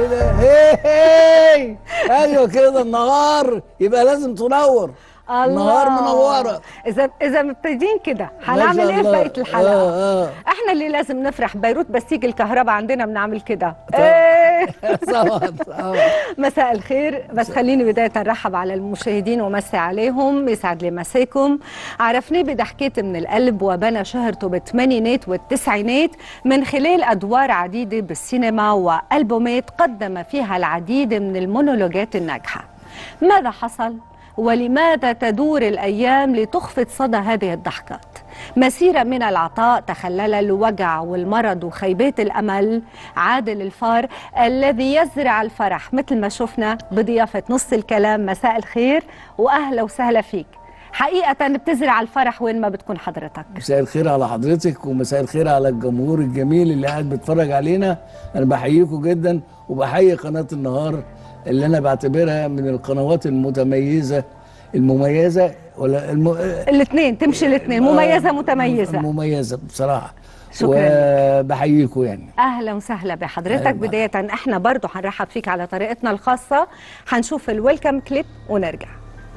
إله هي هي ايوه كده النهار يبقى لازم تنور النهار منوره اذا اذا مبتدين كده ما هنعمل شاء ايه في الله. بقيه الحلقه آه، آه. احنا اللي لازم نفرح بيروت بس تيجي الكهرباء عندنا بنعمل كده طبعا. إيه. طبعا طبعا مساء الخير بس خليني بداية نرحب على المشاهدين ومسي عليهم يسعد لي مساكم عرفناه بضحكات من القلب وبنى شهرته بالثمانينات والتسعينات من خلال أدوار عديدة بالسينما وألبومات قدم فيها العديد من المونولوجات الناجحة ماذا حصل؟ ولماذا تدور الأيام لتخفض صدى هذه الضحكات؟ مسيرة من العطاء تخلل الوجع والمرض وخيبات الأمل عادل الفار الذي يزرع الفرح مثل ما شفنا بضيافة نص الكلام مساء الخير وأهلا وسهلا فيك حقيقة بتزرع الفرح وين ما بتكون حضرتك مساء الخير على حضرتك ومساء الخير على الجمهور الجميل اللي قاعد بيتفرج علينا انا بحييكم جدا وبحيي قناه النهار اللي انا بعتبرها من القنوات المتميزه المميزه ولا الم... الاثنين تمشي الاثنين مميزة متميزة مميزه بصراحه شكراً. وبحييكم يعني اهلا وسهلا بحضرتك أهلاً. بدايه احنا برضو هنرحب فيك على طريقتنا الخاصه هنشوف الويلكم كليب ونرجع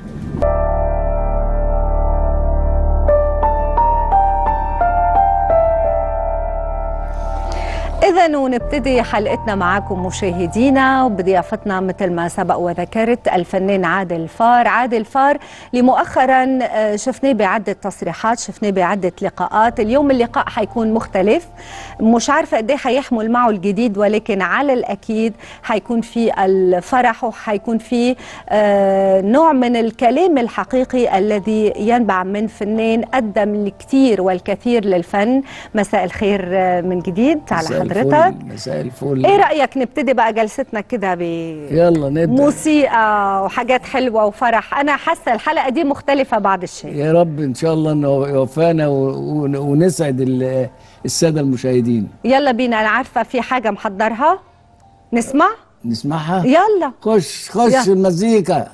إذا ونبتدي حلقتنا معكم مشاهدينا وبضيافتنا مثل ما سبق وذكرت الفنان عادل فار، عادل فار لمؤخرا آه، شفناه بعدة تصريحات، شفناه بعدة لقاءات، اليوم اللقاء حيكون مختلف، مش عارفة قد ايه حيحمل معه الجديد ولكن على الأكيد حيكون في الفرح وحيكون في آه، نوع من الكلام الحقيقي الذي ينبع من فنان قدم الكثير والكثير للفن، مساء الخير آه، من جديد على مساء حضرتك. الفل مساء الفل ايه رايك نبتدي بقى جلستنا كده يلا نبدا بموسيقى وحاجات حلوه وفرح انا حاسه الحلقه دي مختلفه بعض الشيء يا رب ان شاء الله انه يوفقنا و- و- ونسعد ال- الساده المشاهدين يلا بينا انا عارفه في حاجه محضرها نسمع نسمعها يلا خش خش يلا. المزيكا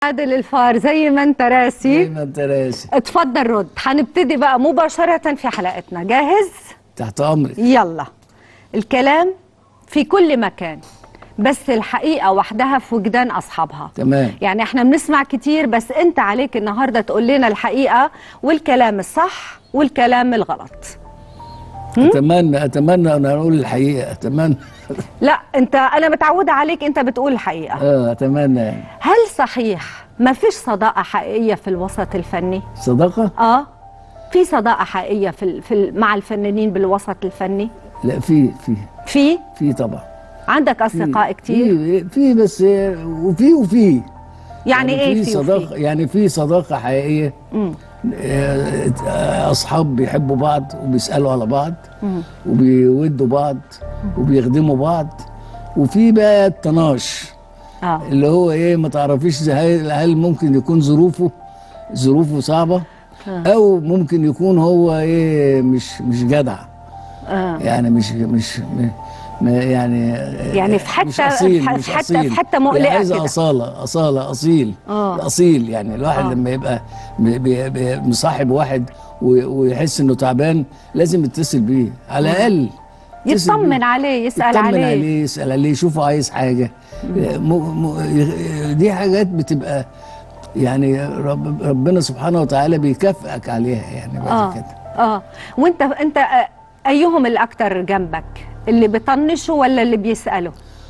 عادل الفار زي ما انت راسي ما انت راسي اتفضل رد هنبتدي بقى مباشرة في حلقتنا جاهز؟ تحت امرك يلا الكلام في كل مكان بس الحقيقة وحدها في وجدان أصحابها تمام يعني احنا بنسمع كتير بس انت عليك النهاردة تقول لنا الحقيقة والكلام الصح والكلام الغلط اتمنى اتمنى ان اقول الحقيقه اتمنى لا انت انا متعودة عليك انت بتقول الحقيقة اه اتمنى يعني هل صحيح ما فيش صداقة حقيقية في الوسط الفني؟ صداقه اه في صداقة حقيقية في, ال- في ال- مع الفنانين بالوسط الفني؟ لا في في في في طبعا عندك أصدقاء كتير في في بس وفي وفي يعني, ايه في صداقه وفي؟ يعني في صداقه حقيقيه مم. آه، آه، اصحاب بيحبوا بعض وبيسالوا على بعض مم. وبيودوا بعض وبيخدموا بعض وفي بقى الطناش اه اللي هو ايه ما تعرفيش إذا هل هل ممكن يكون ظروفه ظروفه صعبه او ممكن يكون هو ايه مش مش جدع اه يعني مش مش م- ما يعني يعني في حتة- مش أصيل في ح- مش في حتة- أصيل. في حتة مقلقة يعني عايزة كده. أصالة أصالة أصيل آه. أصيل يعني الواحد آه. لما يبقى م- بي- بي- مصاحب واحد و- ويحس إنه تعبان لازم يتصل بيه على الأقل يتصل يطمن بيه. عليه يسأل يطمن عليه, عليه يسأل عليه يشوفه عايز حاجة م م دي حاجات بتبقى يعني رب ربنا سبحانه وتعالى بيكافئك عليها يعني بعد اه كده اه وانت انت آه، ايهم الاكتر جنبك اللي بيطنشوا ولا اللي بيسالوا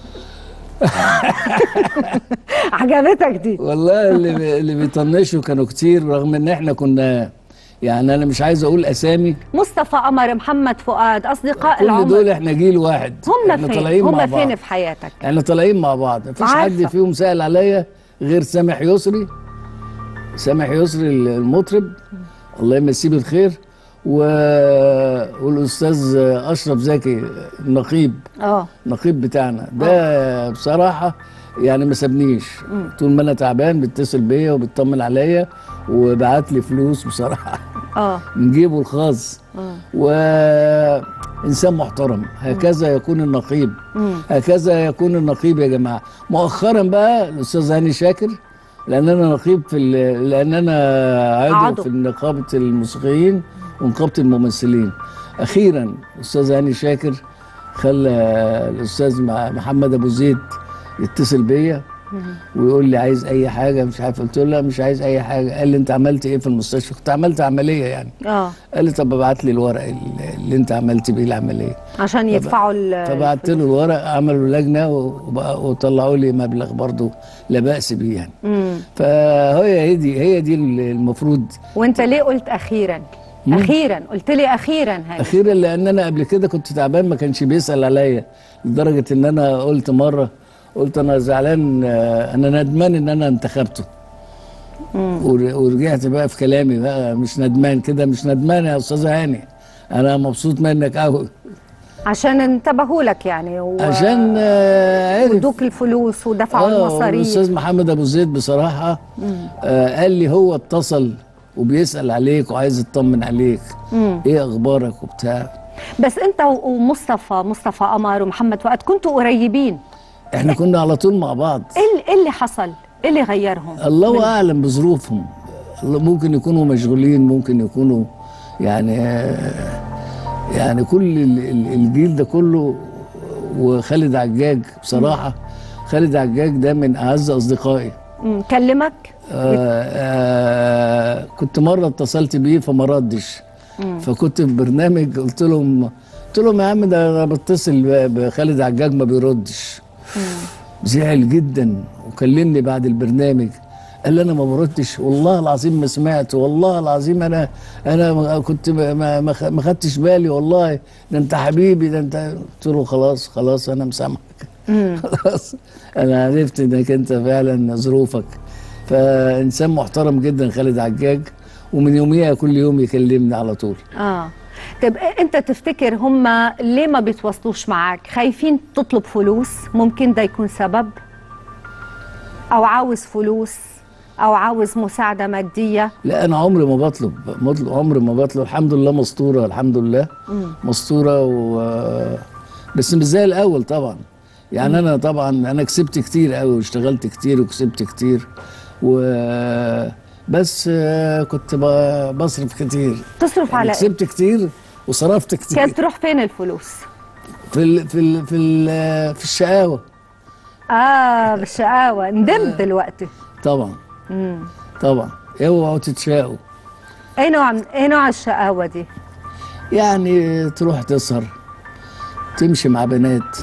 عجبتك دي والله اللي بي- اللي بيطنشوا كانوا كتير رغم ان احنا كنا يعني انا مش عايز اقول اسامي مصطفى قمر محمد فؤاد اصدقاء كل العمر دول احنا جيل واحد هم احنا فين طالعين مع هم بعض فين في حياتك احنا طالعين مع بعض مفيش عارفة. حد فيهم سأل عليا غير سامح يسري سامح يسري المطرب الله يمسيه بالخير و... والاستاذ اشرف زكي النقيب اه النقيب بتاعنا ده بصراحة يعني ما سابنيش طول ما انا تعبان بيتصل بيا وبيطمن عليا وبعت لي فلوس بصراحة اه من جيبه الخاص آه. وإنسان محترم هكذا يكون النقيب مم. هكذا يكون النقيب يا جماعة مؤخرا بقى الأستاذ هاني شاكر لأن أنا نقيب في ال- لأن أنا عضو, عضو. في نقابة الموسيقيين ونقابة الممثلين أخيرا الأستاذ هاني شاكر خلى الأستاذ مع- محمد أبو زيد يتصل بيا ويقول لي عايز اي حاجه مش عارف قلت له لا مش عايز اي حاجه قال لي انت عملت ايه في المستشفى كنت عملت عمليه يعني اه قال لي طب ابعت لي الورق اللي- اللي انت عملت بيه العمليه عشان يدفعوا ال فبعت له الورق عملوا لجنه وبقى- وطلعوا لي مبلغ برضه لا باس بيه يعني مم. فهي هي دي هي دي المفروض وانت ليه قلت اخيرا مم. اخيرا قلت لي اخيرا هاني اخيرا لان انا قبل كده كنت تعبان ما كانش بيسال عليا لدرجه ان انا قلت مره قلت انا زعلان آه، انا ندمان ان انا انتخبته ور- ورجعت بقى في كلامي بقى مش ندمان كده مش ندمان يا استاذ هاني انا مبسوط منك قوي عشان انتبهوا لك يعني و... عشان آه، عرف ودوك الفلوس ودفعوا اه المصاريف الاستاذ محمد ابو زيد بصراحه آه قال لي هو اتصل وبيسال عليك وعايز يطمن عليك مم. ايه اخبارك وبتاع بس انت و- ومصطفى مصطفى قمر ومحمد فؤاد كنتوا قريبين احنا كنا على طول مع بعض ايه ال- ايه اللي حصل ايه اللي غيرهم الله اعلم بظروفهم الله- ممكن يكونوا مشغولين ممكن يكونوا يعني يعني كل ال- ال- الجيل ده كله وخالد عجاج بصراحه خالد عجاج ده من اعز اصدقائي مم. كلمك آه آه كنت مره اتصلت بيه فما ردش فكنت في برنامج قلت لهم قلت لهم يا عم ده انا بتصل ب- بخالد عجاج ما بيردش زعل جدا وكلمني بعد البرنامج قال لي انا ما بردش والله العظيم ما سمعت والله العظيم انا انا ما- كنت ما ما- ما خ- ما خدتش بالي والله ده انت حبيبي ده انت قلت له خلاص خلاص انا مسامحك خلاص انا عرفت انك انت فعلا ظروفك فانسان محترم جدا خالد عجاج ومن يوميها كل يوم يكلمني على طول اه طب إيه- انت تفتكر هم ليه ما بيتواصلوش معاك خايفين تطلب فلوس ممكن ده يكون سبب او عاوز فلوس او عاوز مساعده ماديه لا انا عمري ما بطلب مطلب عمري ما بطلب الحمد لله مستوره الحمد لله مستوره و بس مش زي الاول طبعا يعني انا طبعا انا كسبت كتير قوي واشتغلت كتير وكسبت كتير و بس آه، كنت ب- بصرف كتير تصرف يعني على إيه؟ كسبت كتير وصرفت كتير كانت تروح فين الفلوس في ال في ال في ال في الشقاوه اه بالشقاوه ندمت دلوقتي طبعا مم. طبعا اوعوا تتشاقوا اي نوع من ايه نوع الشقاوه دي يعني تروح تسهر تمشي مع بنات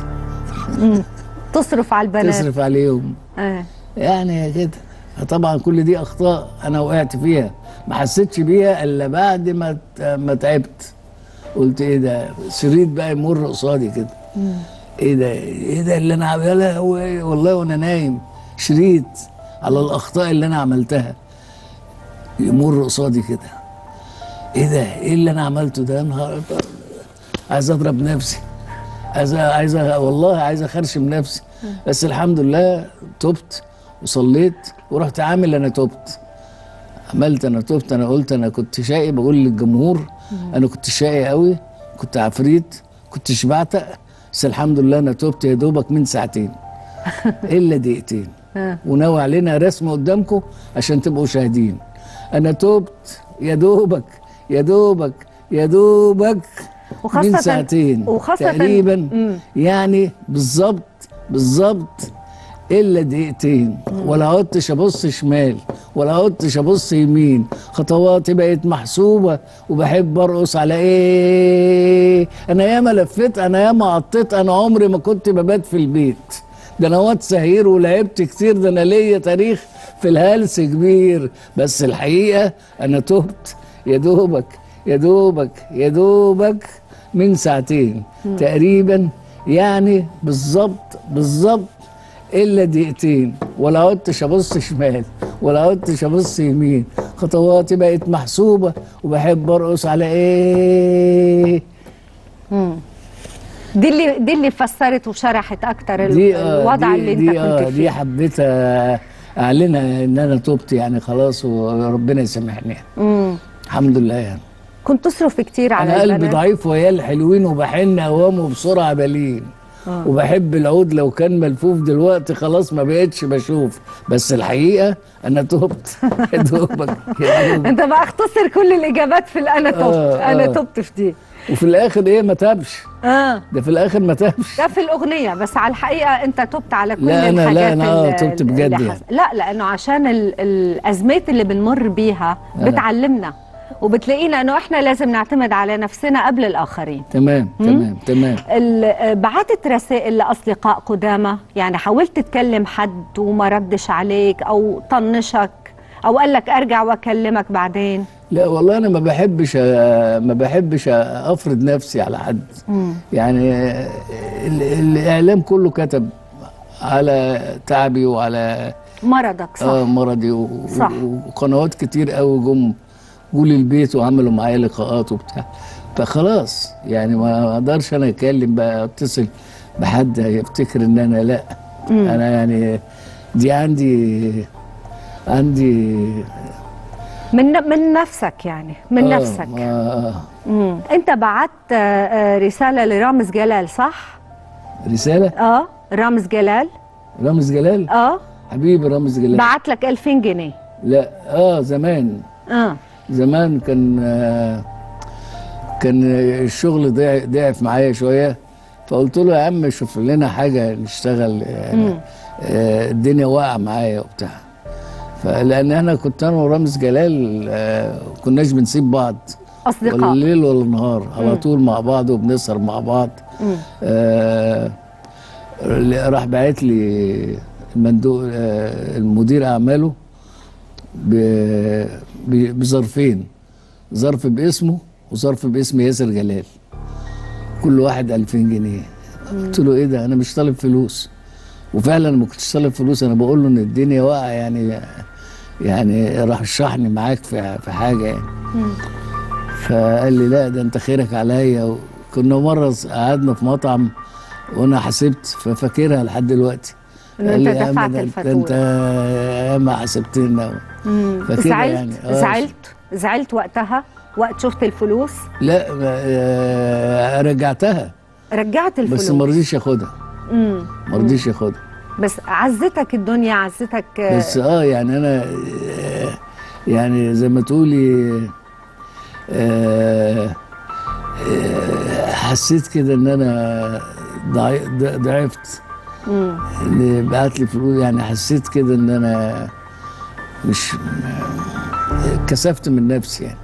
تصرف على البنات تصرف عليهم آه. يعني كده طبعا كل دي اخطاء انا وقعت فيها ما حسيتش بيها الا بعد ما ت- ما تعبت قلت ايه ده شريط بقى يمر قصادي كده ايه ده ايه ده اللي انا عملها والله وانا نايم شريط على الاخطاء اللي انا عملتها يمر قصادي كده ايه ده ايه اللي انا عملته ده يا نهار أبيض. عايز اضرب نفسي عايز عايز والله عايز اخرشم نفسي بس الحمد لله تبت وصليت ورحت عامل انا تبت عملت انا تبت انا قلت انا كنت شقي بقول للجمهور انا كنت شقي قوي كنت عفريت كنت شبعتق بس الحمد لله انا تبت يا دوبك من ساعتين الا دقيقتين آه. وناوي علينا رسم قدامكم عشان تبقوا شاهدين انا تبت يا دوبك يا دوبك يا دوبك وخاصة- من ساعتين وخاصة- تقريبا مم. يعني بالظبط بالظبط الا دقيقتين ولا عدتش ابص شمال ولا عدتش ابص يمين خطواتي بقت محسوبه وبحب ارقص على ايه انا ياما لفيت انا ياما قطيت انا عمري ما كنت ببات في البيت ده انا واد سهير ولعبت كتير ده انا ليا تاريخ في الهلس كبير بس الحقيقه انا تهت يا دوبك يا دوبك يا دوبك من ساعتين تقريبا يعني بالظبط بالظبط الا دقيقتين ولا عدتش ابص شمال ولا عدتش ابص يمين خطواتي بقت محسوبه وبحب ارقص على ايه دي اللي دي اللي فسرت وشرحت اكتر ال- دي آه الوضع دي اللي دي انت آه كنت دي فيه حبيت آه، اعلنها ان انا تبت يعني خلاص وربنا يسامحني مم. الحمد لله يعني كنت تصرف كتير على انا قلبي البنات ضعيف ويا حلوين وبحن اوامه بسرعه بلين آه. وبحب العود لو كان ملفوف دلوقتي خلاص ما بقتش بشوف بس الحقيقه انا تبت يا دوبك يا دوبك انت بقى اختصر كل الاجابات في الانا تبت آه، انا آه. تبت في دي وفي الاخر ايه ما تابش اه ده في الاخر ما تابش ده في الاغنيه بس على الحقيقه انت تبت على كل لا، أنا- لا، الحاجات أنا آه اللي- تبت اللي بجد حص- يعني. لا لانه عشان ال- الازمات اللي بنمر بيها آه. بتعلمنا وبتلاقينا انه احنا لازم نعتمد على نفسنا قبل الاخرين تمام تمام تمام ال- بعتت رسائل لاصدقاء قدامى يعني حاولت تكلم حد وما ردش عليك او طنشك او قال لك ارجع واكلمك بعدين لا والله انا ما بحبش ما بحبش افرض نفسي على حد يعني ال- الاعلام كله كتب على تعبي وعلى مرضك صح اه مرضي و- صح. وقنوات كتير قوي جم جولي البيت وعملوا معايا لقاءات وبتاع فخلاص يعني ما اقدرش انا اتكلم بقى اتصل بحد يفتكر ان انا لا انا يعني دي عندي عندي من من نفسك يعني من آه، نفسك آه مم. انت بعت آه، آه، رساله لرامز جلال صح رساله اه رامز جلال رامز جلال اه حبيبي رامز جلال بعت لك 2000 جنيه لا اه زمان اه زمان كان آه كان الشغل ضع- ضعف معايا شويه فقلت له يا عم شوف لنا حاجه نشتغل يعني آه الدنيا واقعه معايا وبتاع فلان انا كنت انا ورامز جلال آه كناش بنسيب بعض ولا اصدقاء الليل ولا النهار على طول مع بعض وبنسهر مع بعض مم. آه راح باعت لي المندوب آه المدير اعماله ب- ب- بظرفين ظرف باسمه وظرف باسم ياسر جلال كل واحد 2000 جنيه قلت له ايه ده انا مش طالب فلوس وفعلا ما كنتش طالب فلوس انا بقول له ان الدنيا واقعه يعني يعني راح شحني معاك في في حاجه يعني فقال لي لا ده انت خيرك عليا كنا مره قعدنا في مطعم وانا حسبت ففاكرها لحد دلوقتي إنه قال أنت لي يا عم دفعت ده- ده الفاتورة. انت ياما حسبتنا مم. فكده زعلت يعني، آه. زعلت زعلت وقتها وقت شفت الفلوس لا ما- آه، رجعتها رجعت الفلوس بس ما رضيش ياخدها مم. ما رضيش ياخدها بس عزتك الدنيا عزتك آه، بس اه يعني انا آه، يعني زي ما تقولي آه، آه، حسيت كده ان انا ضعي- ض- ضعفت مم. اللي بعت لي فلوس يعني حسيت كده ان انا مش كسفت من نفسي يعني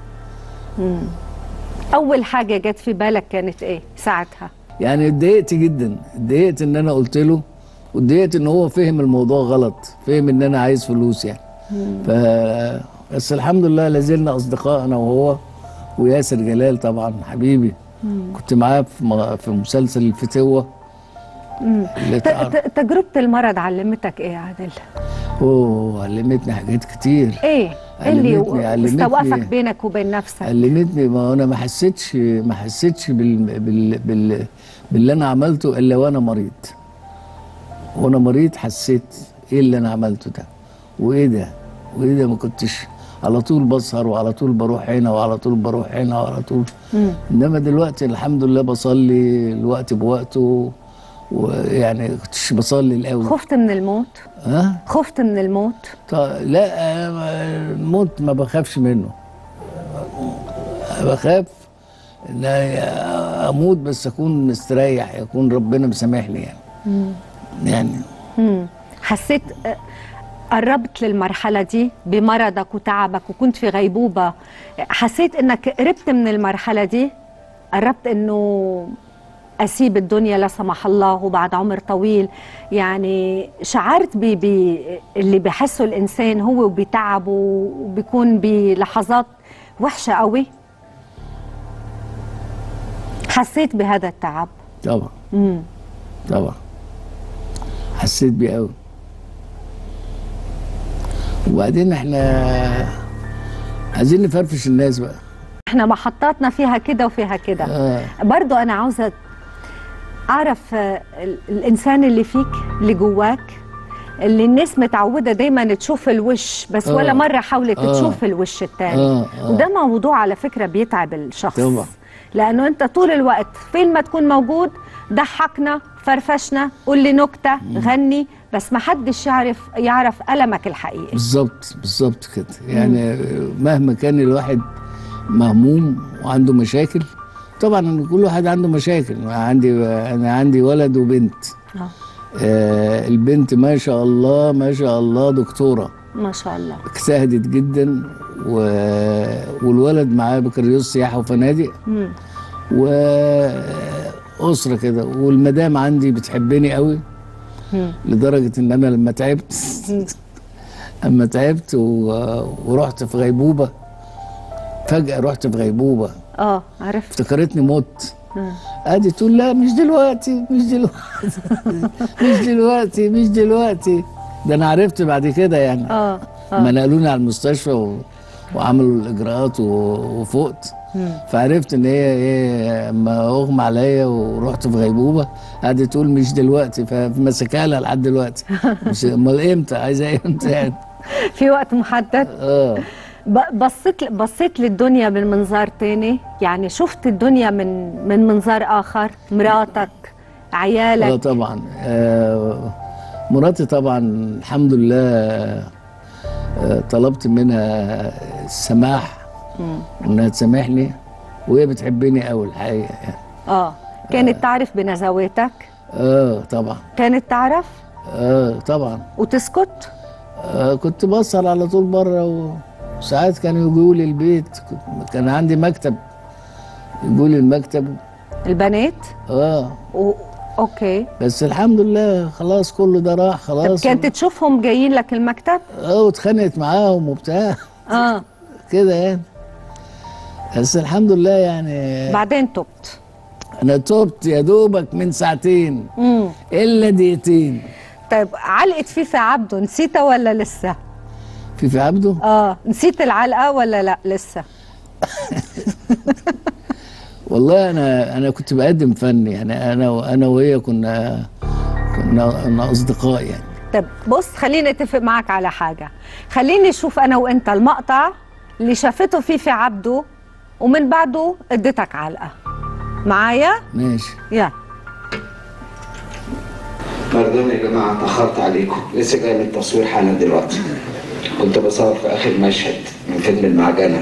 اول حاجه جت في بالك كانت ايه ساعتها يعني اتضايقت جدا اتضايقت ان انا قلت له واتضايقت ان هو فهم الموضوع غلط فهم ان انا عايز فلوس يعني ف بس الحمد لله لازلنا اصدقاء انا وهو وياسر جلال طبعا حبيبي كنت معاه في م- في مسلسل الفتوه اللي ت- تعرف ت- تجربه المرض علمتك ايه يا عادل اوه علمتني حاجات كتير ايه إيه اللي علمتني- علمتني- استوقفك بينك وبين نفسك علمتني ما انا ما حسيتش ما حسيتش بال بال بال باللي انا عملته الا وانا مريض وانا مريض حسيت ايه اللي انا عملته ده وايه ده وايه ده ما كنتش على طول بسهر وعلى طول بروح هنا وعلى طول بروح هنا وعلى طول مم. انما دلوقتي الحمد لله بصلي الوقت بوقته ويعني كنتش بصلي الاول خفت من الموت ها خفت من الموت طيب لا آه، الموت ما بخافش منه بخاف ان اموت بس اكون مستريح يكون ربنا مسامحني يعني يعني مم. حسيت آه، قربت للمرحلة دي بمرضك وتعبك وكنت في غيبوبة حسيت انك قربت من المرحلة دي قربت انه اسيب الدنيا لا سمح الله وبعد عمر طويل يعني شعرت ب ب- اللي بحسه الانسان هو وبتعبه وبيكون بلحظات وحشة قوي حسيت بهذا التعب طبعا مم. طبعا حسيت بيه قوي وبعدين احنا عايزين نفرفش الناس بقى احنا محطاتنا فيها كده وفيها كده آه. برضو انا عاوزه اعرف آه، ال- الانسان اللي فيك اللي جواك اللي الناس متعوده دايما تشوف الوش بس آه. ولا مره حاولت آه. تشوف الوش الثاني آه، آه. وده موضوع على فكره بيتعب الشخص طبعا. لانه انت طول الوقت فين ما تكون موجود ضحكنا فرفشنا قول لي نكته غني بس ما حدش يعرف يعرف المك الحقيقي بالظبط بالظبط كده يعني مهما كان الواحد مهموم وعنده مشاكل طبعا كل واحد عنده مشاكل أنا عندي انا عندي ولد وبنت آه. آه البنت ما شاء الله ما شاء الله دكتوره ما شاء الله اجتهدت جدا و... والولد معاه بكالوريوس سياحه وفنادق مم. وأسرة كده والمدام عندي بتحبني قوي مم. لدرجة إن أنا لما تعبت أما تعبت و... ورحت في غيبوبة فجأة رحت في غيبوبة اه عرفت افتكرتني مت مم. قعدت تقول لا مش دلوقتي مش دلوقتي مش دلوقتي مش دلوقتي ده أنا عرفت بعد كده يعني اه ما نقلوني على المستشفى و... وعملوا الاجراءات و... وفقت فعرفت ان هي ايه اما اغمى عليا ورحت في غيبوبه قعدت تقول مش دلوقتي فمسكها لها لحد دلوقتي مش امال امتى عايزه امتى يعني في وقت محدد اه ب- بصيت بصيت للدنيا من منظار تاني يعني شفت الدنيا من من منظار اخر مراتك اه عيالك طبعا آه مراتي طبعا الحمد لله آه طلبت منها السماح انها تسامحني وهي بتحبني قوي الحقيقه يعني اه كانت تعرف بنزواتك اه طبعا كانت تعرف اه طبعا وتسكت آه كنت بسهر على طول بره وساعات كانوا يجوا لي البيت كنت- كان عندي مكتب يجوا لي المكتب البنات اه و... اوكي بس الحمد لله خلاص كل ده راح طب خلاص كانت تشوفهم جايين لك المكتب اه واتخانقت معاهم وبتاع اه كده يعني بس الحمد لله يعني بعدين تبت انا تبت يا دوبك من ساعتين امم الا دقيقتين طيب علقة فيفا عبده نسيتها ولا لسه في في عبده اه نسيت العلقة ولا لا لسه والله انا انا كنت بقدم فن يعني انا وانا وهي كنا كنا كنا اصدقاء يعني طب بص خليني اتفق معك على حاجة خليني اشوف انا وانت المقطع اللي شافته فيفي عبده ومن بعده اديتك علقة معايا ماشي يا اعذروني يا جماعه اتاخرت عليكم لسه جاي من التصوير حالا دلوقتي كنت بصور في اخر مشهد من فيلم المعجنه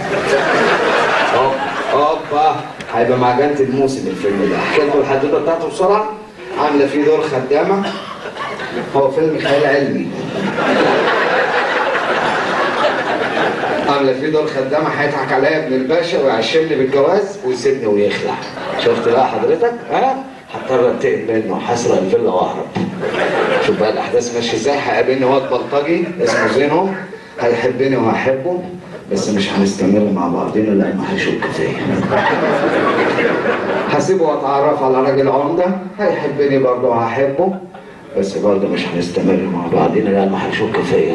أوب- اوبا هيبقى معجنه الموسم الفيلم ده احكي لكم الحدوته بتاعته بسرعه عامله فيه دور خدامه هو فيلم خيال علمي عامله فيه دور خدامه هيضحك عليا ابن الباشا ويعشمني بالجواز ويسيبني ويخلع شفت بقى حضرتك ها هضطر انتقم منه هسرق الفيلا واهرب شوف بقى الاحداث ماشيه ازاي هيقابلني واد بلطجي اسمه زينو هيحبني وهحبه بس مش هنستمر مع بعضنا لانه هيشك فيا هسيبه واتعرف على راجل عمده هيحبني برضه وهحبه بس برضه مش هنستمر مع بعضنا لانه هيشك فيا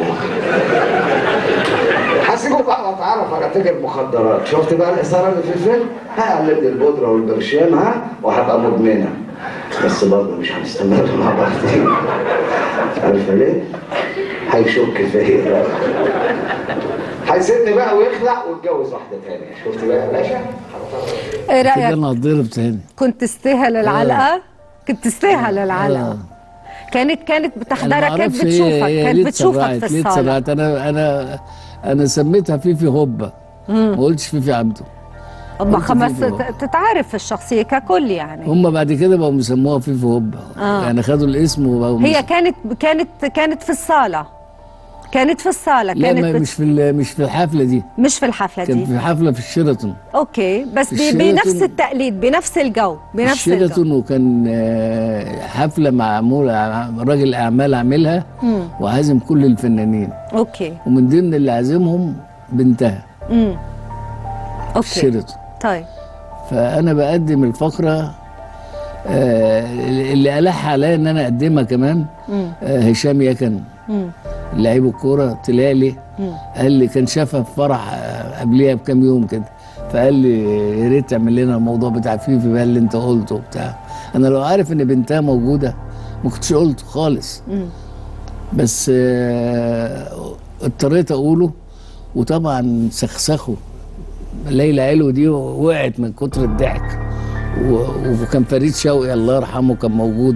هسيبه بقى واتعرف على تاجر مخدرات شفت بقى الاثاره اللي في الفيلم هيقلبني البودره والبرشام ها وهبقى مدمنه بس برضه مش هنستمر مع بعضنا عارفه ليه؟ هيشك فيا هيسيبني بقى ويخلع ويتجوز واحده تانية شفت بقى يا باشا؟ ايه كده رايك انا هتضرب تاني كنت تستاهل العلقه كنت تستاهل العلقه آه. كانت كانت أنا بتحضرك كانت معرفش بتشوفك هي- هي كانت ليه بتشوفك اتسرعت؟ في ليه الصاله اتسرعت؟ انا انا انا سميتها فيفي هوبا ما قلتش فيفي عبده هم قلت خمس فيفي هوبا. ت- تتعرف الشخصيه ككل يعني هم بعد كده بقوا بيسموها فيفي هوبا آه. يعني خدوا الاسم وبقوا هي مس- كانت كانت كانت في الصاله كانت في الصاله لا كانت ما بت- مش في ال- مش في الحفله دي مش في الحفله كان دي في حفله في الشيراتون اوكي بس في ب- بنفس الشيراتون- التقليد بنفس الجو بنفس الجو الشيراتون وكان آه، حفله معموله ع- راجل اعمال عاملها مم. وعازم كل الفنانين اوكي ومن ضمن اللي عازمهم بنتها امم اوكي الشيراتون طيب فانا بقدم الفقره آه، اللي الح عليا ان انا اقدمها كمان مم. آه، هشام يكن مم. لعيب الكوره طلع لي مم. قال لي كان شافها في فرح آه، قبليها بكام يوم كده فقال لي يا ريت تعمل لنا الموضوع بتاع فيفي بقى اللي انت قلته وبتاع انا لو عارف ان بنتها موجوده ما كنتش قلته خالص مم. بس آه، اضطريت اقوله وطبعا سخسخوا ليلى علو دي وقعت من كتر الضحك و- وكان فريد شوقي الله يرحمه كان موجود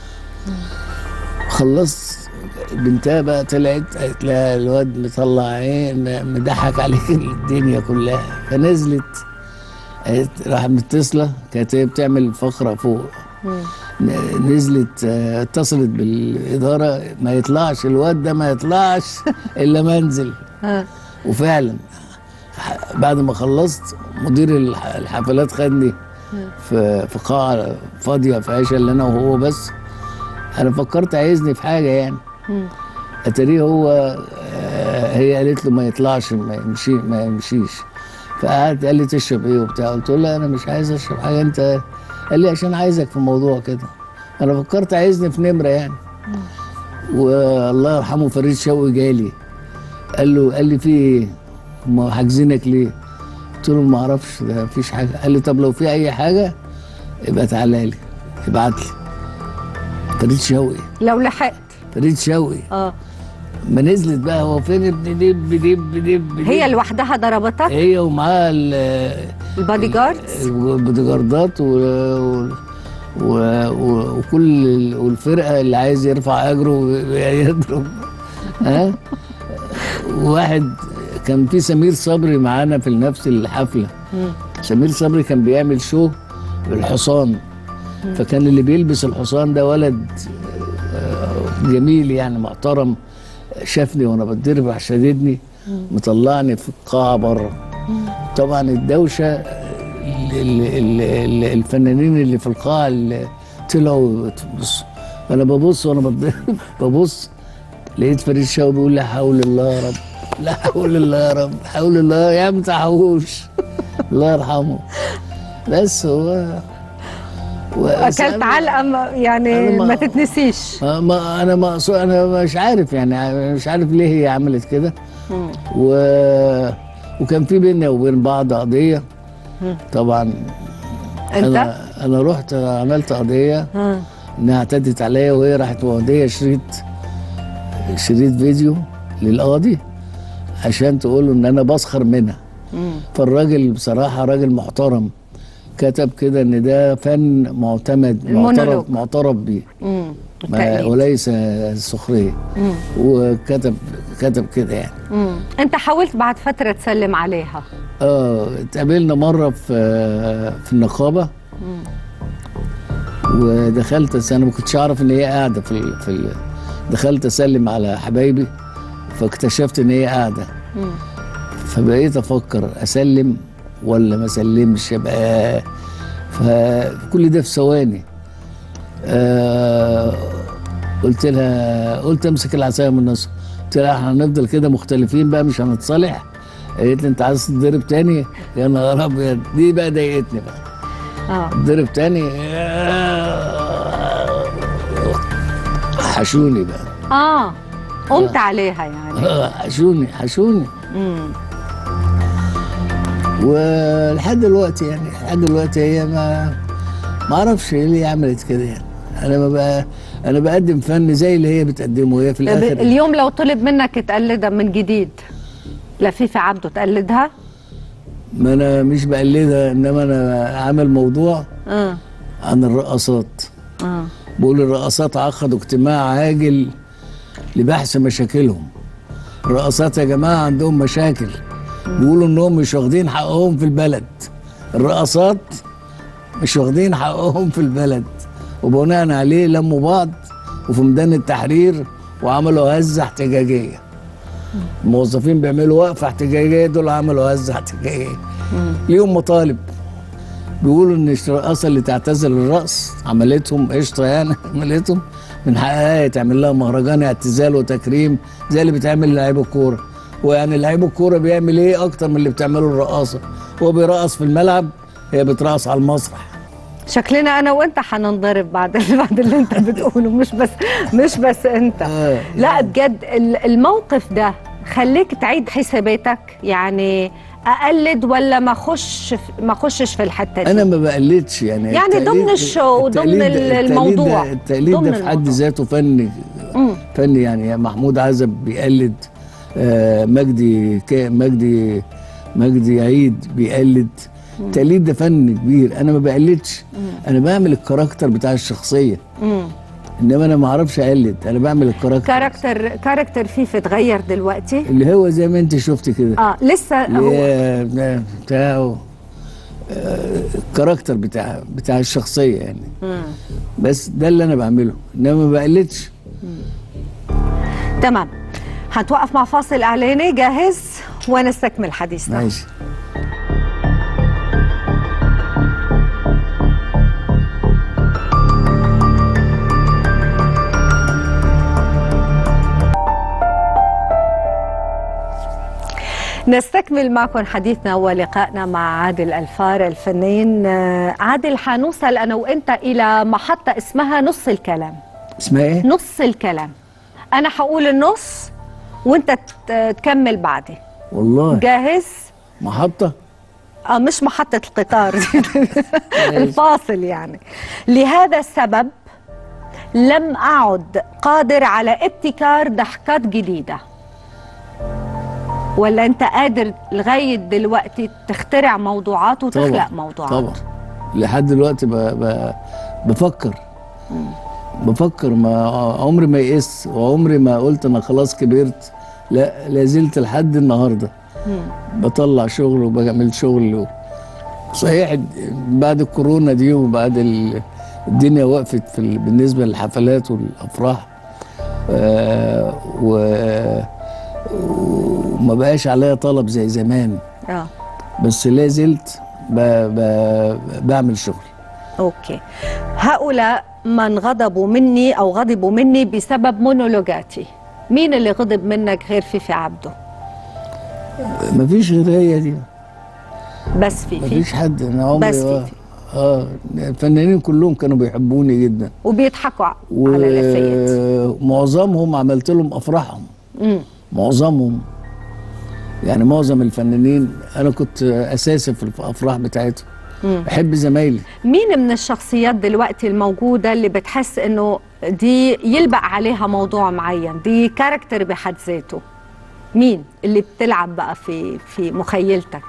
خلصت بنتها بقى طلعت قالت لها الواد مطلع عين مضحك عليك الدنيا كلها فنزلت قالت راحت متصله كانت هي بتعمل فقره فوق مم. ن- نزلت آه، اتصلت بالاداره ما يطلعش الواد ده ما يطلعش الا منزل ها وفعلا ح- بعد ما خلصت مدير الح- الحفلات خدني في في قاعه فاضيه فيهاش الا انا وهو بس انا فكرت عايزني في حاجه يعني مم. اتاريه هو آه، هي قالت له ما يطلعش ما يمشي ما يمشيش فقعد قال لي تشرب ايه وبتاع قلت له لا انا مش عايز اشرب حاجه انت قال لي عشان عايزك في موضوع كده انا فكرت عايزني في نمره يعني والله يرحمه فريد شوقي جالي قال له قال لي في ايه؟ هم حاجزينك ليه؟ قلت له ما اعرفش ده مفيش حاجه قال لي طب لو في اي حاجه يبقى تعالى لي ابعت لي فريد شوقي لو لحقت فريد شوقي اه ما نزلت بقى هو فين ابن دب دب دب دب هي لوحدها ضربتك هي ومعاها ال- البادي جاردز البوديجاردات و... و... و... و... وكل ال- والفرقه اللي عايز يرفع اجره يضرب ها واحد كان في سمير صبري معانا في نفس الحفله مم. سمير صبري كان بيعمل شو بالحصان فكان اللي بيلبس الحصان ده ولد آه، جميل يعني محترم شافني وانا بتضرب راح شددني مطلعني في القاعه بره طبعا الدوشه ال- ال- ال- ال- الفنانين اللي في القاعه اللي طلعوا بص انا ببص وانا بتضرب ببص لقيت فريد شوقي بيقول لا حول الله يا رب لا حول الله يا رب حول الله يا ما تحوش الله يرحمه بس هو و- اكلت علقه ما- يعني أنا ما- ما تتنسيش ما- ما انا ما أقصد- انا مش عارف يعني مش عارف ليه هي عملت كده مم. و... وكان في بيننا وبين بعض قضيه طبعا انت انا انا رحت عملت قضيه ها. انها اعتدت عليا وهي راحت موديه شريط شريط فيديو للقاضي عشان تقول له ان انا بسخر منها مم. فالراجل بصراحه راجل محترم كتب كده ان ده فن معتمد المونولوج. معترف معترف بيه مم. ما التقليد. وليس سخريه وكتب كتب كده يعني مم. انت حاولت بعد فتره تسلم عليها اه اتقابلنا مره في في النقابه ودخلت بس انا ما كنتش اعرف ان هي قاعده في ال... في ال... دخلت اسلم على حبايبي فاكتشفت ان هي قاعده فبقيت افكر اسلم ولا ما اسلمش يبقى فكل ده في ثواني آه قلت لها قلت امسك العصايه من النص قلت لها احنا هنفضل كده مختلفين بقى مش هنتصالح قالت لي انت عايز تتضرب تاني يا نهار ابيض دي بقى ضايقتني بقى اه اتضرب تاني حشوني بقى اه قمت عليها يعني آه، حشوني حشوني مم. ولحد دلوقتي يعني لحد دلوقتي هي ما ما اعرفش ليه عملت كده يعني انا ما بقى انا بقدم فن زي اللي هي بتقدمه هي في طب الاخر اليوم لو طلب منك تقلدها من جديد لفيفي عبده تقلدها ما انا مش بقلدها انما انا عامل موضوع اه عن الرقصات اه بقول الرقصات عقدوا اجتماع عاجل لبحث مشاكلهم الرقصات يا جماعه عندهم مشاكل بيقولوا انهم مش واخدين حقهم في البلد الرقصات مش واخدين حقهم في البلد وبناء عليه لموا بعض وفي ميدان التحرير وعملوا هزه احتجاجيه الموظفين بيعملوا وقفه احتجاجيه دول عملوا هزه احتجاجيه ليهم مطالب بيقولوا ان الرقاصه اللي تعتزل الرقص عملتهم قشطه يعني عملتهم من حقها تعمل لها مهرجان اعتزال وتكريم زي اللي بتعمل لعيب الكوره ويعني لعيب الكوره بيعمل ايه اكتر من اللي بتعمله الرقاصه هو بيرقص في الملعب هي بترقص على المسرح شكلنا انا وانت حننضرب بعد بعد اللي انت بتقوله مش بس مش بس انت آه، لا بجد ال- الموقف ده خليك تعيد حساباتك يعني اقلد ولا ما اخش في- ما اخشش في الحته دي انا ما بقلدش يعني يعني التقليد- ضمن الشو، ضمن التقليد ده- ال- التقليد الموضوع. ده التقليد ضمن ده في حد الموضوع. ذاته فن مم. فن يعني محمود عزب بيقلد آه، مجدي كا- مجدي مجدي عيد بيقلد التقليد ده فن كبير انا ما بقلدش انا بعمل الكاركتر بتاع الشخصيه مم. انما انا ما اعرفش اقلد انا بعمل الكاركتر كاركتر كاركتر فيفي اتغير دلوقتي اللي هو زي ما انت شفت كده اه لسه اللي هو هي بتاع- بتاعه آه، الكاركتر بتاع بتاع الشخصيه يعني مم. بس ده اللي انا بعمله انما ما بقلدش تمام هتوقف مع فاصل اعلاني جاهز ونستكمل حديثنا ماشي نستكمل معكم حديثنا ولقائنا مع عادل الفار الفنان آه، عادل حنوصل انا وانت الى محطه اسمها نص الكلام اسمها ايه؟ نص الكلام انا هقول النص وانت ت- تكمل بعدي والله جاهز محطه اه مش محطة القطار الفاصل يعني لهذا السبب لم أعد قادر على ابتكار ضحكات جديدة ولا أنت قادر لغاية دلوقتي تخترع موضوعات وتخلق موضوعات طبعا لحد دلوقتي ب... ب... بفكر بفكر ما عمري ما يئست وعمري ما قلت انا خلاص كبرت لا لازلت لحد النهارده بطلع شغل وبعمل شغل و... صحيح بعد الكورونا دي وبعد ال... الدنيا وقفت في ال... بالنسبه للحفلات والافراح آه و... وما بقاش عليا طلب زي زمان آه. بس لا زلت ب... ب... بعمل شغل أوكي هؤلاء من غضبوا مني أو غضبوا مني بسبب مونولوجاتي مين اللي غضب منك غير فيفي عبده مفيش غير هي دي بس فيفي مفيش حد انا عمري بس آه، فيفي. اه الفنانين كلهم كانوا بيحبوني جدا وبيضحكوا ع- على الافيات ومعظمهم عملت لهم افراحهم مم. معظمهم يعني معظم الفنانين انا كنت اساسي في الافراح بتاعتهم بحب زمايلي مين من الشخصيات دلوقتي الموجودة اللي بتحس انه دي يلبق عليها موضوع معين دي كاركتر بحد ذاته مين اللي بتلعب بقى في في مخيلتك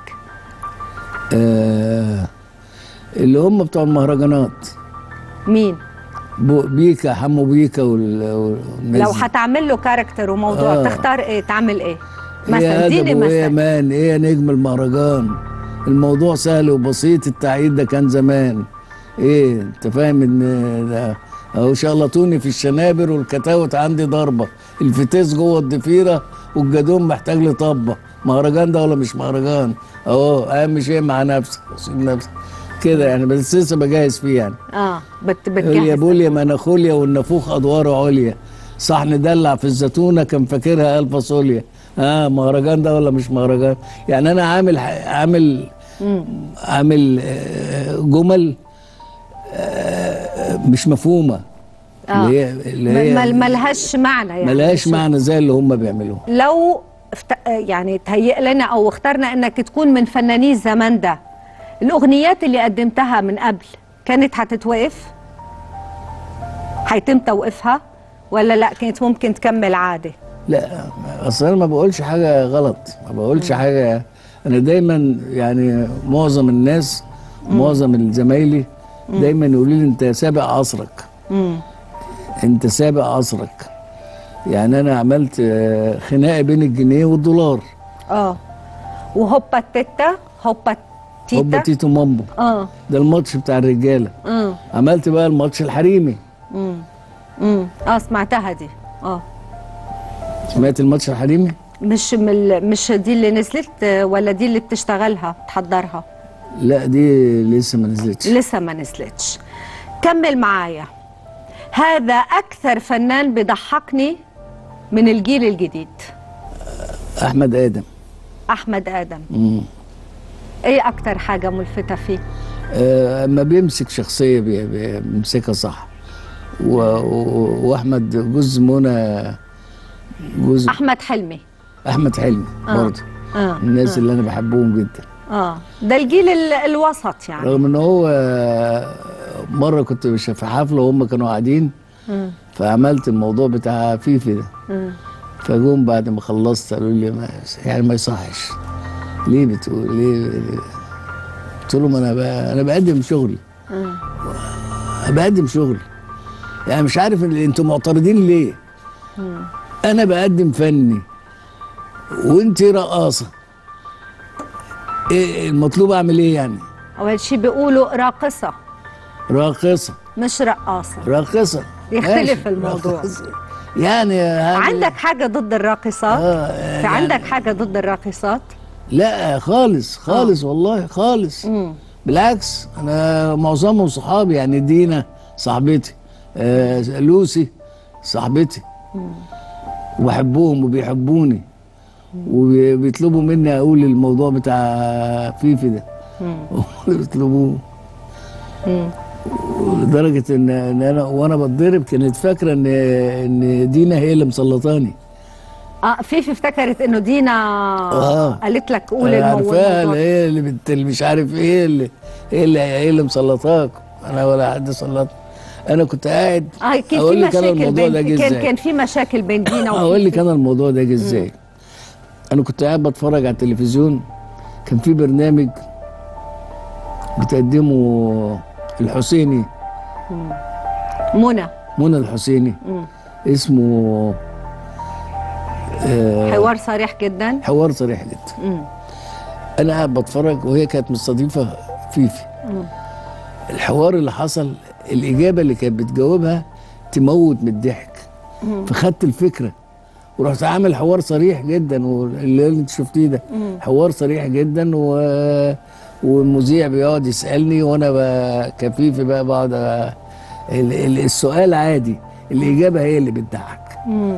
آه اللي هم بتوع المهرجانات مين بو- بيكا حمو بيكا وال- والناس لو دي. هتعمل له كاركتر وموضوع آه. تختار ايه تعمل ايه ايه مثلا اديني ادب وايه مثلا مان ايه نجم المهرجان الموضوع سهل وبسيط التعقيد ده كان زمان ايه انت فاهم ان ده اهو شلطوني في الشنابر والكتاوت عندي ضربه الفتيس جوه الضفيره والجدون محتاج لي طبه مهرجان ده ولا مش مهرجان اهو اهم شيء مع نفسك سيب نفسك كده يعني بس لسه بجهز فيه يعني اه بت يا بتجهز بوليا مناخوليا والنافوخ ادواره عليا صحن دلع في الزيتونه كان فاكرها الف فاصوليا اه مهرجان ده ولا مش مهرجان يعني انا عامل ح- عامل عامل آه، جمل آه، مش مفهومه آه. اللي هي اللي ما- هي ما- ملهاش معنى يعني ملهاش معنى زي اللي هم بيعملوه لو افت... يعني تهيئ لنا او اخترنا انك تكون من فناني الزمان ده الاغنيات اللي قدمتها من قبل كانت هتتوقف هيتم توقيفها ولا لا كانت ممكن تكمل عادي لا اصل انا ما بقولش حاجه غلط ما بقولش حاجه انا دايما يعني معظم الناس معظم زمايلي دايما يقولوا لي انت سابق عصرك امم انت سابق عصرك يعني انا عملت آه، خناقه بين الجنيه والدولار اه وهوبا تيتا هوبا هوبا تيتا تيتو مامبو اه ده الماتش بتاع الرجاله امم عملت بقى الماتش الحريمي امم امم اه سمعتها دي اه سمعت الماتش الحريمي مش من ال- مش دي اللي نزلت آه، ولا دي اللي بتشتغلها تحضرها لا دي لسه ما نزلتش لسه ما نزلتش كمل معايا هذا أكثر فنان بيضحكني من الجيل الجديد احمد ادم أحمد آدم مم. إيه أكتر حاجة ملفتة فيه آه، اما بيمسك شخصيه بي- بي- بيمسكها صح و... و... واحمد جوز منى جوز أحمد حلمي احمد حلمي آه. برضه آه. الناس اللي انا بحبهم جدا آه ده الجيل ال- الوسط يعني رغم ان هو آه، مره كنت مش في حفله وهم كانوا قاعدين مم. فعملت الموضوع بتاع فيفي ده مم. فجم بعد ما خلصت قالوا لي ما يعني ما يصحش ليه بتقول ليه قلت لهم انا بقى انا بقدم شغلي مم. بقدم شغلي يعني مش عارف ال- انتوا معترضين ليه انا بقدم فني وانت رقاصه ايه المطلوب اعمل ايه يعني أول شيء بيقولوا راقصة راقصه مش رقاصة راقصه يختلف ماشي، الموضوع. راقصة. يعني هذا- عندك حاجة ضد الراقصات؟ آه، في يعني- عندك حاجة ضد الراقصات؟ لا خالص خالص والله خالص مم. بالعكس انا معظمهم صحابي يعني دينا صاحبتي آه لوسي صاحبتي وبحبهم وبيحبوني وبيطلبوا مني اقول الموضوع بتاع فيفي ده هم اللي بيطلبوه مم. لدرجه ان ان انا وانا بتضرب كانت فاكره ان ان دينا هي اللي مسلطاني اه فيفي افتكرت انه دينا آه. قالت لك قول أنا المو- عارفاها اللي الموضوع هي اللي بت... اللي مش عارف ايه اللي هي اللي هي اللي مسلطاك انا ولا حد سلط انا كنت قاعد اه كان في اقول لك انا مشاكل الموضوع ده بين جه كان ازاي كان في مشاكل بين دينا اقول لك وفيفي انا الموضوع ده جه ازاي انا كنت قاعد بتفرج على التلفزيون كان في برنامج بتقدمه الحسيني منى منى الحسيني مم. اسمه آه حوار صريح جدا حوار صريح جدا مم. انا قاعد بتفرج وهي كانت مستضيفه فيفي الحوار اللي حصل الاجابه اللي كانت بتجاوبها تموت من الضحك فخدت الفكره ورحت عامل حوار صريح جدا واللي انت شفتيه ده حوار صريح جدا و والمذيع بيقعد يسالني وانا ب- كفيفي بقى بقعد أ- ال- ال- السؤال عادي الاجابه هي اللي بتضحك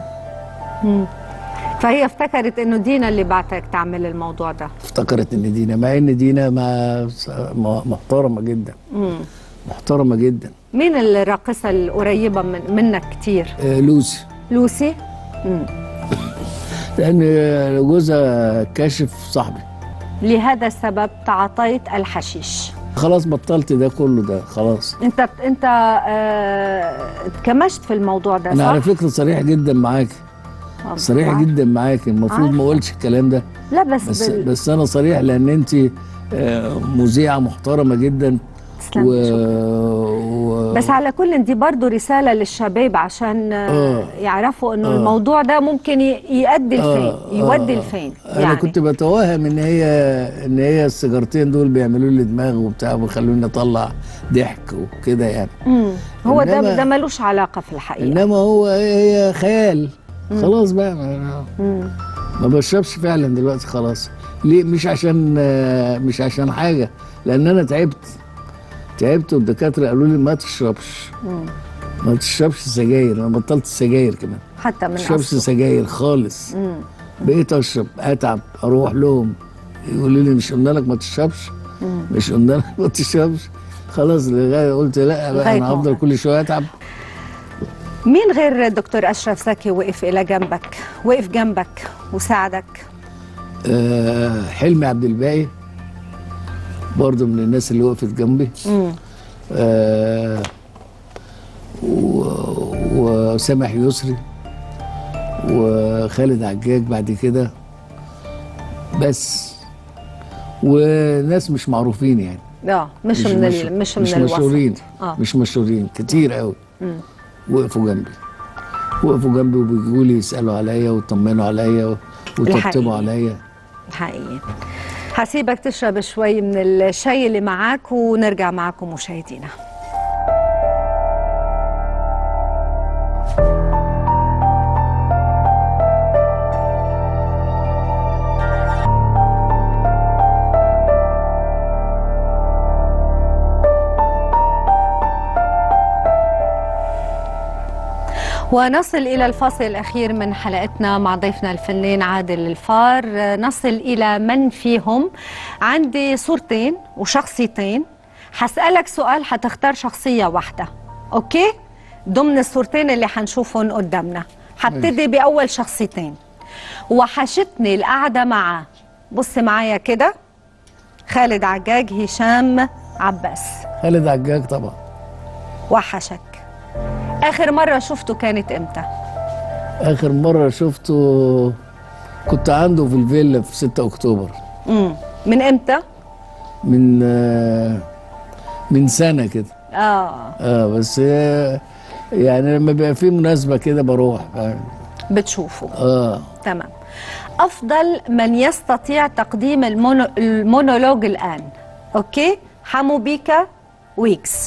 فهي افتكرت انه دينا اللي بعتك تعمل الموضوع ده افتكرت ان دينا مع ان دينا ما ما- محترمه جدا مم. محترمه جدا مين الراقصه القريبه من منك كتير آه، لوسي لوسي مم. لان جوزها كاشف صاحبي لهذا السبب تعاطيت الحشيش خلاص بطلت ده كله ده خلاص انت انت آه اتكمشت في الموضوع ده انا صح؟ على فكره صريح جدا معاكي آه، صريح عارف. جدا معاكي المفروض عارفة. ما اقولش الكلام ده لا بس, بس بال... بس انا صريح لان انت آه، مذيعه محترمه جدا تسلم و... شكراً. و... بس على كل دي برضو رسالة للشباب عشان آه، آه. يعرفوا انه آه. الموضوع ده ممكن ي- يؤدي لفين آه، يودي آه. لفين انا كنت بتوهم ان هي ان هي السيجارتين دول بيعملوا لي دماغ وبتاع ويخلوني اطلع ضحك وكده يعني مم. هو ده إنما- ده ملوش علاقة في الحقيقة انما هو هي خيال خلاص بقى ما, مم. ما بشربش فعلا دلوقتي خلاص ليه مش عشان آه، مش عشان حاجه لان انا تعبت تعبت والدكاتره قالوا لي ما تشربش مم. ما تشربش سجاير انا بطلت السجاير كمان حتى ما من تشربش أصله سجاير خالص مم. بقيت اشرب اتعب اروح لهم يقولوا لي مش قلنا لك ما تشربش مش قلنا لك ما تشربش خلاص لغايه قلت لا بقى لغاية انا ما هفضل وقف. كل شويه اتعب مين غير الدكتور أشرف زكي وقف إلى جنبك وقف جنبك وساعدك آه حلمي عبد الباقي برضه من الناس اللي وقفت جنبي مم. آه و- وسامح يسري وخالد عجاج بعد كده بس وناس مش معروفين يعني اه مش, من مش ال... مش من مش الوسط مشهورين اه مش مشهورين كتير قوي مم. وقفوا جنبي وقفوا جنبي وبيجوا لي يسالوا عليا ويطمنوا عليا الحقيقي. ويطبطبوا عليا حقيقي هسيبك تشرب شوي من الشاي اللي معاك ونرجع معكم مشاهدينا ونصل إلى الفاصل الأخير من حلقتنا مع ضيفنا الفنان عادل الفار نصل إلى من فيهم عندي صورتين وشخصيتين حسألك سؤال حتختار شخصية واحدة أوكي ضمن الصورتين اللي حنشوفهم قدامنا حبتدي بأول شخصيتين وحشتني القعدة مع بص معايا كده خالد عجاج هشام عباس خالد عجاج طبعا وحشك آخر مرة شفته كانت إمتى؟ اخر مره شفته كنت عنده في الفيلا في 6 اكتوبر مم. من إمتى؟ من آه، من سنه كده آه اه بس آه، يعني لما بيبقى في مناسبه كده بروح آه، بتشوفه اه تمام أفضل من يستطيع تقديم المونو... المونولوج الآن أوكي حمو بيكا ويكس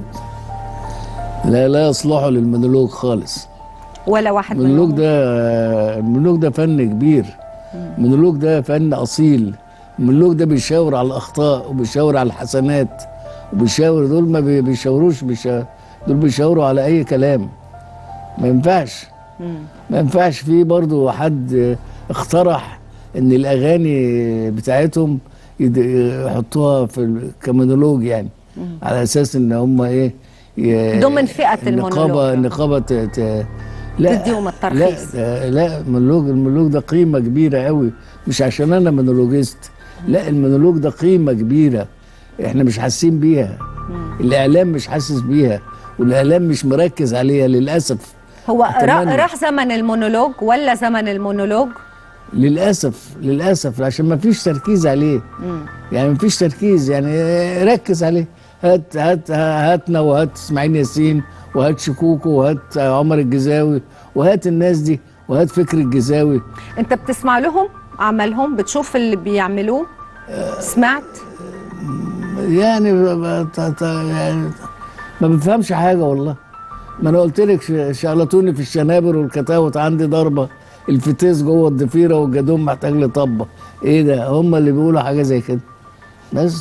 لا لا يصلحوا للمونولوج خالص ولا واحد المونولوج منهم ده آه، المونولوج ده فن كبير المونولوج ده فن اصيل المونولوج ده بيشاور على الاخطاء وبيشاور على الحسنات وبيشاور دول ما بي- بيشاوروش بيشا... دول بيشاوروا على اي كلام ما ينفعش ما ينفعش في برضو حد اقترح ان الاغاني بتاعتهم يد- يحطوها في ال- كمونولوج يعني على اساس ان هم ايه ي- ضمن فئة المونولوج. النقابه النقابه ت... ت... لا تديهم الترخيص. لا لا المونولوج المونولوج ده قيمه كبيره قوي مش عشان انا مونولوجيست لا المونولوج ده قيمه كبيره احنا مش حاسين بيها الاعلام مش حاسس بيها والاعلام مش مركز عليها للاسف هو أتمنى. را- راح زمن المونولوج ولا زمن المونولوج للاسف للاسف عشان ما فيش تركيز عليه يعني ما فيش تركيز يعني ركز عليه هات هات هاتنا وهات اسماعيل ياسين وهات شكوكو وهات عمر الجزاوي وهات الناس دي وهات فكر الجزاوي انت بتسمع لهم عملهم بتشوف اللي بيعملوه سمعت يعني, ب- ب- ت- ت- يعني ما بفهمش حاجه والله ما انا قلت لك ش- شغلتوني في الشنابر والكتاوت عندي ضربه الفتيس جوه الضفيره والجدوم محتاج لي طبه ايه ده هم اللي بيقولوا حاجه زي كده بس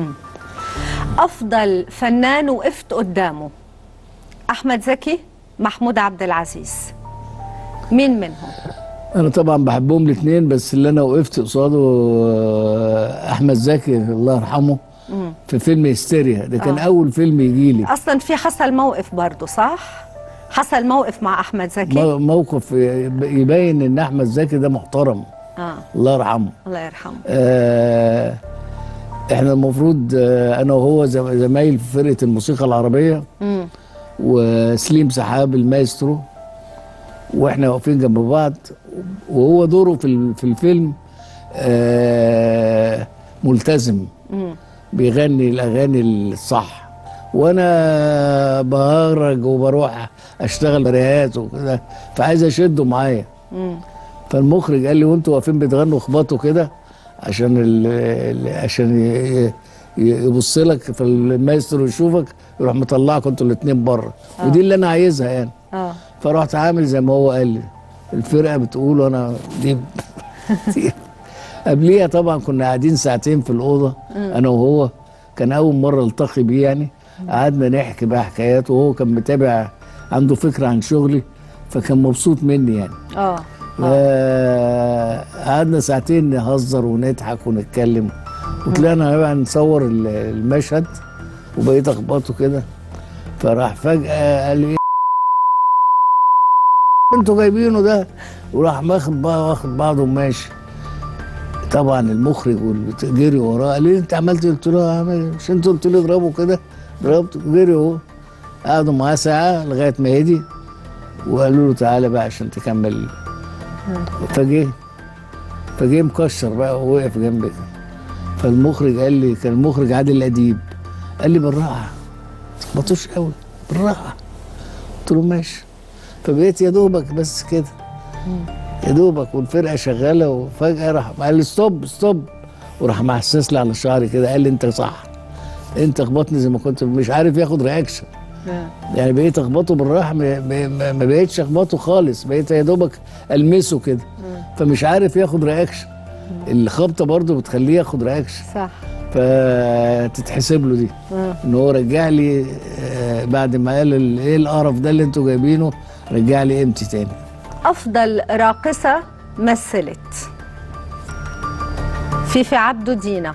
افضل فنان وقفت قدامه احمد زكي محمود عبد العزيز مين منهم انا طبعا بحبهم الاثنين بس اللي انا وقفت قصاده آه، احمد زكي الله يرحمه في فيلم هستيريا ده كان آه. اول فيلم يجي لي اصلا في حصل موقف برضه صح حصل موقف مع احمد زكي مو- موقف يبين ان احمد زكي ده محترم اه الله يرحمه الله يرحمه آه، احنا المفروض آه، انا وهو زم- زمايل في فرقه الموسيقى العربيه امم وسليم سحاب المايسترو واحنا واقفين جنب بعض وهو دوره في ال- في الفيلم آه، ملتزم امم بيغني الاغاني الصح وانا بهرج وبروح اشتغل بريات وكده فعايز اشده معايا مم. فالمخرج قال لي وانتوا واقفين بتغنوا اخبطوا كده عشان ال ال عشان ي- ي- يبص لك فالمايسترو يشوفك يروح مطلعكم انتوا الاثنين بره ودي اللي انا عايزها يعني اه فرحت عامل زي ما هو قال لي الفرقه بتقول وانا دي, دي. قبليها طبعا كنا قاعدين ساعتين في الاوضه انا وهو كان اول مره التقي بيه يعني قعدنا نحكي بقى حكايات وهو كان متابع عنده فكره عن شغلي فكان مبسوط مني يعني اه قعدنا ساعتين نهزر ونضحك ونتكلم وطلعنا بقى نصور ال- المشهد وبقيت اخبطه كده فراح فجأة قال لي إيه انتوا جايبينه ده وراح واخد بقى واخد بعضه وماشي طبعا المخرج واللي جري وراه قال لي انت عملت إيه؟ قلت له عمل مش انت قلت لي اضربه كده ضربته جري اهو قعدوا معاه ساعه لغايه ما هدي وقالوا له تعالى بقى عشان تكمل فجه فجه مكشر بقى ووقف جنبي فالمخرج قال لي كان المخرج عادل اديب قال لي بالراحه ما تخبطوش قوي بالراحه قلت له ماشي فبقيت يا دوبك بس كده يا دوبك والفرقه شغاله وفجاه راح قال لي ستوب ستوب وراح محسس لي على شعري كده قال لي انت صح انت خبطني زي ما كنت مش عارف ياخد رياكشن يعني بقيت اخبطه بالراحه ما- ما ما- ما بقيتش اخبطه خالص بقيت يا دوبك المسه كده فمش عارف ياخد رياكشن الخبطه برضو بتخليه ياخد رياكشن صح فتتحسب له دي ان هو رجع لي آه، بعد ما قال ال- ايه القرف ده اللي انتوا جايبينه رجع لي قيمتي تاني افضل راقصه مثلت فيفي عبده دينا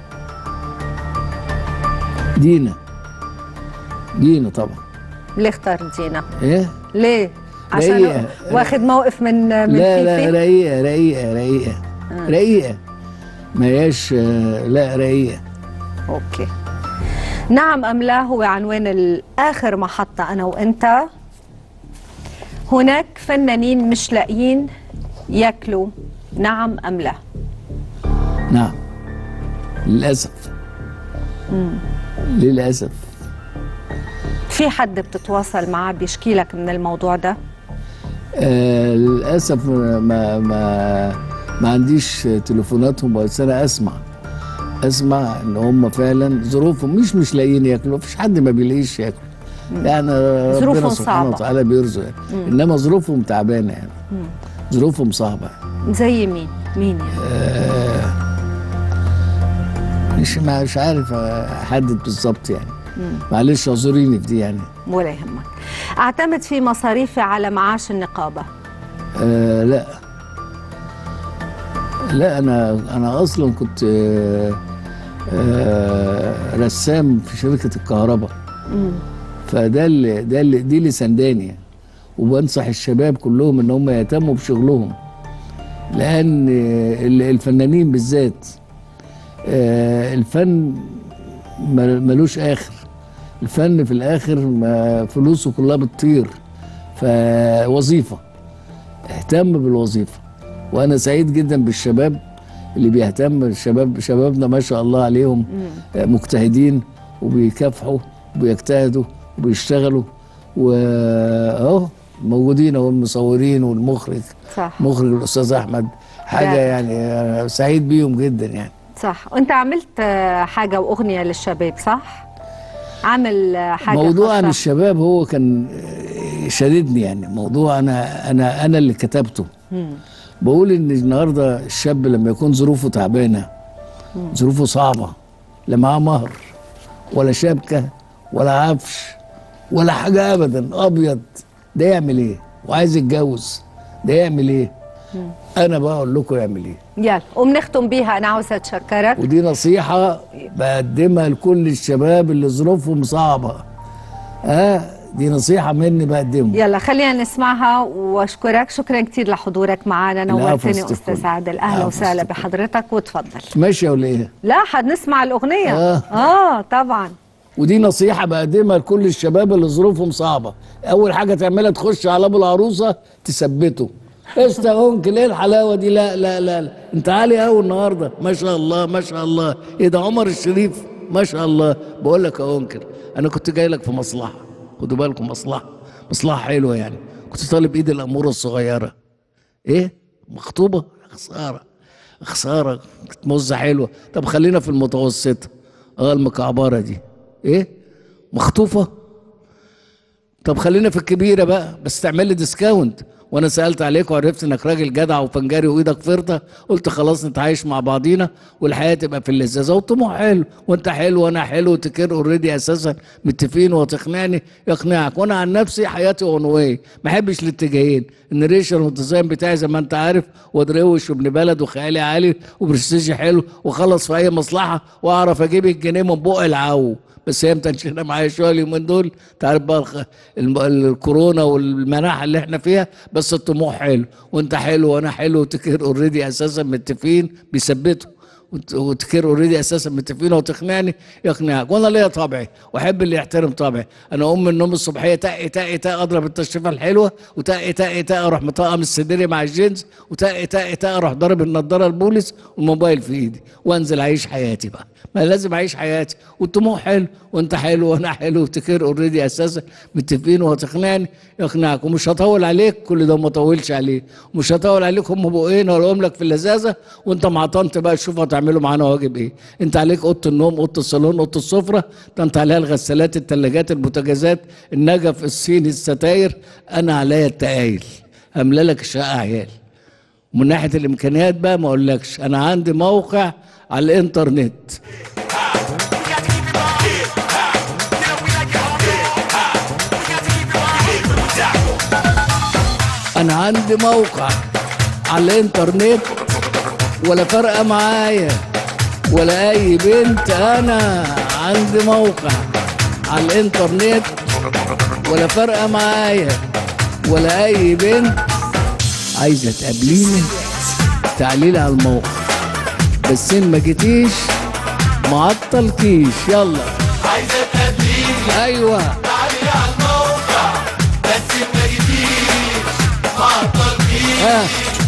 دينا دينا طبعا ليه اختار دينا ايه ليه عشان رقيقة. واخد موقف من من لا لا فيفي رقيقه رقيقه رقيقه رقيقه ما هياش آه، لا رقيقه اوكي نعم ام لا هو عنوان الاخر محطه انا وانت هناك فنانين مش لاقيين ياكلوا نعم ام لا نعم للاسف للاسف في حد بتتواصل معاه بيشكي لك من الموضوع ده آه للاسف ما ما ما عنديش تليفوناتهم بس انا اسمع اسمع ان هم فعلا ظروفهم مش مش لاقيين ياكلوا مفيش حد ما بيلاقيش ياكل يعني ظروفهم ربنا سبحانه صعبة. وتعالى بيرزق يعني. انما ظروفهم تعبانه يعني ظروفهم صعبه زي مين مين يعني مش مش عارف احدد بالظبط يعني معلش اعذريني في دي يعني ولا يهمك اعتمد في مصاريفي على معاش النقابه آه لا لا انا انا اصلا كنت آه آه رسام في شركه الكهرباء فده اللي ده اللي دي اللي سنداني يعني. وبنصح الشباب كلهم ان هم يهتموا بشغلهم لان ال- الفنانين بالذات آه، الفن ما- ملوش اخر الفن في الاخر ما فلوسه كلها بتطير فوظيفه اهتم بالوظيفه وانا سعيد جدا بالشباب اللي بيهتم الشباب شبابنا ما شاء الله عليهم آه، مجتهدين وبيكافحوا وبيجتهدوا وبيشتغلوا واهو موجودين اهو المصورين والمخرج صح مخرج الاستاذ احمد حاجه ده- يعني أنا سعيد بيهم جدا يعني صح وانت عملت آه، حاجه واغنيه للشباب صح عامل آه، حاجه موضوع عن خاصة. الشباب هو كان آه، شددني يعني موضوع انا انا انا اللي كتبته بقول ان النهارده الشاب لما يكون ظروفه تعبانه ظروفه صعبه لا معاه مهر ولا شبكه ولا عفش ولا حاجه ابدا ابيض ده يعمل ايه وعايز يتجوز ده يعمل ايه انا بقى اقول لكم يعمل ايه يلا وبنختم بيها انا عاوزه اتشكرك ودي نصيحة بقدمها لكل الشباب اللي ظروفهم صعبة ها آه دي نصيحة مني بقدمها يلا خلينا نسمعها واشكرك شكرا كثير لحضورك معنا العفو نورتني أستاذ استاذ كل. عادل اهلا العفو وسهلا أستاذ كل. بحضرتك وتفضل ماشية ولا ايه لا حنسمع الاغنيه آه. اه طبعا ودي نصيحة بقدمها لكل الشباب اللي ظروفهم صعبة أول حاجة تعملها تخش على أبو العروسة تثبته قشطة يا أنكل إيه الحلاوة دي لا لا لا, لا. أنت عالي أوي النهاردة ما شاء الله ما شاء الله إيه ده عمر الشريف ما شاء الله بقول لك اهو انكر انا كنت جاي لك في مصلحه خدوا بالكم مصلحه مصلحه حلوه يعني كنت طالب ايد الاموره الصغيره ايه مخطوبه خساره خساره كانت مزه حلوه طب خلينا في المتوسطه اه المكعبره دي ايه مخطوفه طب خلينا في الكبيره بقى بس تعمل لي ديسكاونت وانا سالت عليك وعرفت انك راجل جدع وفنجاري وايدك فرطه قلت خلاص نتعايش مع بعضينا والحياه تبقى في اللذاذه والطموح حلو وانت حلو وانا حلو وتكير اوريدي اساسا متفقين وتقنعني يقنعك وانا عن نفسي حياتي اون واي ما احبش الاتجاهين ان الريشن والديزاين بتاعي زي ما انت عارف وادروش وابن بلد وخيالي عالي وبرستيجي حلو وخلص في اي مصلحه واعرف اجيب الجنيه من بق العو بس هي متنشنه معايا شويه اليومين دول انت عارف بقى الخ... الم- الكورونا والمناعه اللي احنا فيها بس الطموح حلو وانت حلو وانا حلو وتكير اوريدي اساسا متفقين بيثبتوا وت- وتكير اوريدي اساسا متفقين وتقنعني يقنعك وانا ليا طبعي واحب اللي يحترم طبعي انا اقوم من النوم الصبحيه تق تق تق اضرب التشريفه الحلوه وتق تق تق اروح مطقم السديري مع الجينز وتق تق تق اروح ضارب النضاره البوليس والموبايل في ايدي وانزل اعيش حياتي بقى ما لازم اعيش حياتي والطموح حلو وانت حلو وانا حلو وتكير اوريدي اساسا متفقين وهتقنعني يقنعك ومش هطول عليك كل ده ما اطولش عليه مش هطول عليك هم بقين ولا لك في اللذاذه وانت مع طنط بقى شوف هتعملوا معانا واجب ايه انت عليك اوضه النوم اوضه الصالون اوضه السفره ده انت عليها الغسالات الثلاجات البوتاجازات النجف الصيني الستاير انا عليا التقايل هملى لك الشقه عيال ومن ناحيه الامكانيات بقى ما اقولكش انا عندي موقع على الانترنت انا عندي موقع على الانترنت ولا فارقه معايا ولا اي بنت انا عندي موقع على الانترنت ولا فارقه معايا ولا اي بنت عايزه تقابليني تعليل على الموقع بس ان ما جيتيش معطلكيش يلا عايزة تقابليني ايوه تعالي على الموقع بس ما جيتيش معطلكيش ها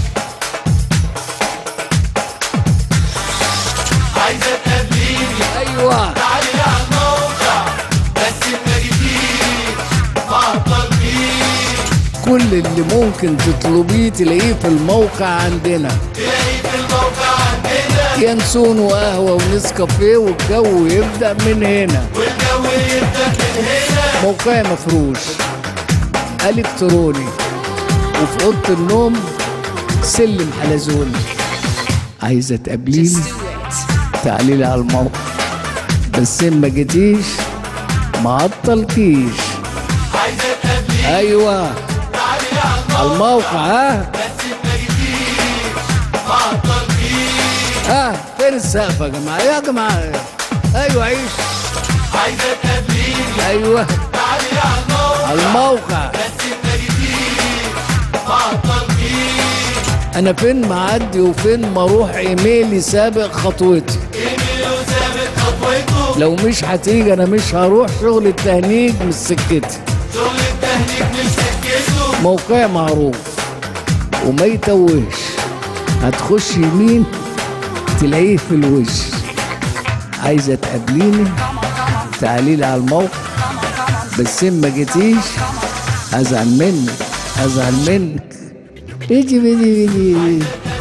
عايزة تقابليني ايوه تعالي على الموقع بس ما جيتيش معطلكيش كل اللي ممكن تطلبيه تلاقيه في الموقع عندنا تلاقي في الموقع عندنا ينسون وقهوة ونسكافيه والجو يبدأ من هنا والجو يبدأ من هنا موقع مفروش إلكتروني وفي أوضة النوم سلم حلزوني عايزة تقابليني تعالي لي على الموقع بس إن ما جيتيش معطلكيش عايزة تقابليني أيوه تعالي على على الموقع ها بس ما جيتيش معطلكيش ها فين السقف يا جماعة يا جماعة أيوه عيش عايزة تقابليني أيوه تعالي على الموقع على الموقع بس ما جيتيش معطلكيش انا فين معدي وفين ما اروح ايميلي سابق خطوتي ايميله سابق خطوته لو مش هتيجي انا مش هروح شغل التهنيج مش سكتي شغل التهنيج مش سكته موقع معروف وما يتوهش هتخش يمين تلاقيه في الوش عايزه تقابليني تعالي لي على الموقع بس إن ما جيتيش هزعل منك هزعل منك ايدي بيدي بيدي